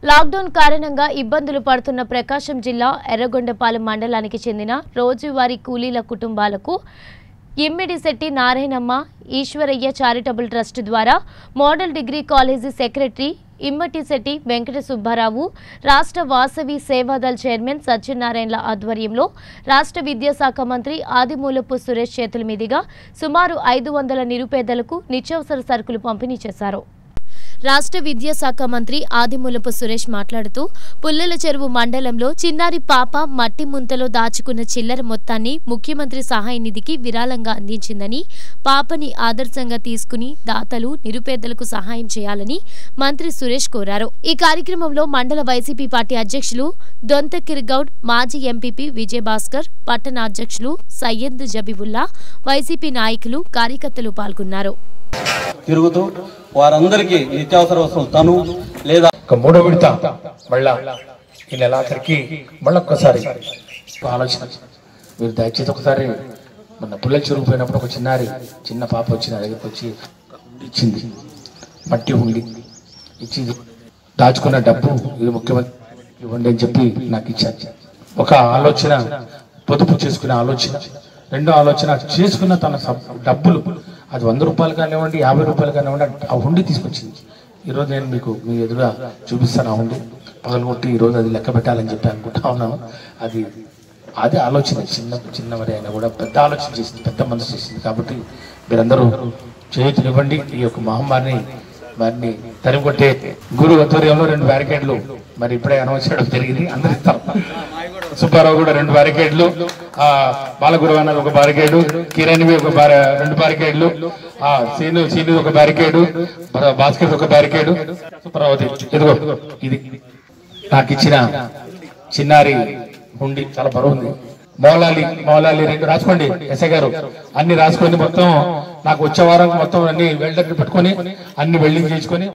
lockdown కారణంగా ఇబ్బందులు పడుతున్న ప్రకాశం జిల్లా ఎర్రగొండపాలెం మండలానికి చెందిన రోజువారీ కూలీల కుటుంబాలకు ఇమ్మిడిశెట్టి నారాయణమ్మ ఈశ్వరయ్య చారిటబుల్ ట్రస్ట్ ద్వారా model degree college secretary Immatisetti Venkata Subbarao రాష్ట్ర వాసవి సేవాదల్ చైర్మన్ సత్యనారాయణల ఆధ్వర్యంలో రాష్ట్ర విద్యాశాఖ మంత్రి ఆదిమూలపు సురేష్ చేతుల మీదుగా సుమారు ఐదు వందల నిరుపేదలకు నిత్యావసర సరుకులు పంపిణీ చేశారు రాష్ట్ర విద్యాశాఖ మంత్రి ఆదిమూలపు సురేష్ మాట్లాడుతూ పుల్లల చెరువు మండలంలో చిన్నారి పాప మట్టి ముంతలో దాచుకున్న చిల్లర మొత్తాన్ని ముఖ్యమంత్రి సహాయ నిధికి విరాళంగా అందించిందని పాపని ఆదర్శంగా తీసుకుని దాతలు నిరుపేదలకు సహాయం చేయాలని మంత్రి సురేష్ కోరారు ఈ కార్యక్రమంలో మండల వైసీపీ పార్టీ అధ్యక్షులు దొంతకిర్ గౌడ్ మాజీ ఎంపీపీ విజయభాస్కర్ పట్టణ అధ్యక్షులు సయ్యద్ జబీబుల్లా వైసీపీ నాయకులు కార్యకర్తలు పాల్గొన్నారు తిరుగుతూ వారందరికీ నిత్యావసర వస్తువులు తను లేదా ఒక మూడో విడత మళ్ళా ఈ నెలాఖరికి మళ్ళీ ఒక్కసారి ఆలోచన మీరు దయచేసి ఒకసారి మన పుల్ల చెరువు పోయినప్పుడు ఒక చిన్నారి చిన్న పాప వచ్చి నా దగ్గరికి వచ్చి ఇచ్చింది మట్టి హుండి ఇచ్చింది దాచుకున్న డబ్బు ఇది ముఖ్యమంత్రి ఇవ్వండి అని చెప్పి నాకు ఇచ్చారు ఒక ఆలోచన పొదుపు చేసుకునే ఆలోచన రెండో ఆలోచన చేసుకున్న తన సబ్- డబ్బులు అది వంద రూపాయలు కానివ్వండి యాభై రూపాయలు కానివ్వండి ఆ హుండి తీసుకొచ్చింది ఈరోజు నేను మీకు మీ ఎదురుగా చూపిస్తాను ఆ హుండి పగలగొట్టి ఈరోజు అది లెక్క పెట్టాలని చెప్పి అనుకుంటా ఉన్నాను అది అదే ఆలోచన చిన్న చిన్నవారి అయినా కూడా పెద్ద ఆలోచన చేసింది పెద్ద మనసు చేసింది కాబట్టి మీరందరూ చేతులు ఇవ్వండి ఈ యొక్క మహమ్మారిని వారిని తరిమికొట్టే గురు ఆధ్వర్యంలో రెండు బ్యారికేడ్లు మరి ఇప్పుడే అనౌన్స్ చేయడం జరిగింది అందరు ఇస్తాం సుబ్బారావు కూడా రెండు బ్యారికేడ్లు ఆ బాలగురు అన్నది ఒక బ్యారికేడు కిరణ్ ఒక బార- రెండు బ్యారికేడ్లు ఆ సీను సీను ఒక బ్యారికేడు భా- భాస్కర్ ఒక బ్యారికేడు సుబ్బారావు ఇదిగో ఇది నాకు ఇచ్చిన చిన్నారి ఉండి చాలా బరువు ఉంది మౌలాలి మౌలాలి రెండు రాసుకోండి ఎస్ఐ గారు అన్ని రాసుకొని మొత్తం నాకు వచ్చే వారం మొత్తం అన్ని వెల్డర్ పెట్టుకొని అన్ని వెల్డింగ్ చేసుకొని